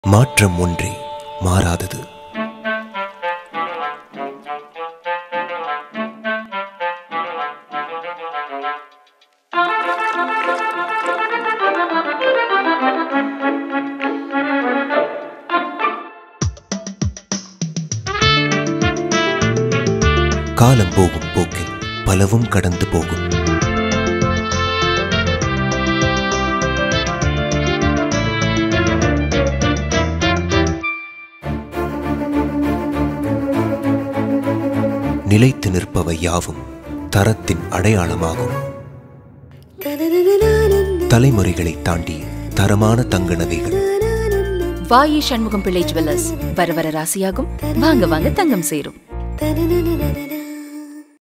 மாற்றம் ஒன்றே மாறாதது காலம் போகும் போக்கில் பலவும் கடந்து போகும் நிலைத்து நிற்பவை யாவும் தரத்தின் அடையாளமாகும் தலைமுறைகளை தாண்டி தரமான தங்க நகைகள் வாயி சண்முகம் பிள்ளை ஜுவல்லர்ஸ் வர வர ராசியாகும் வாங்க வாங்க தங்கம் சேரும் தனனனனனன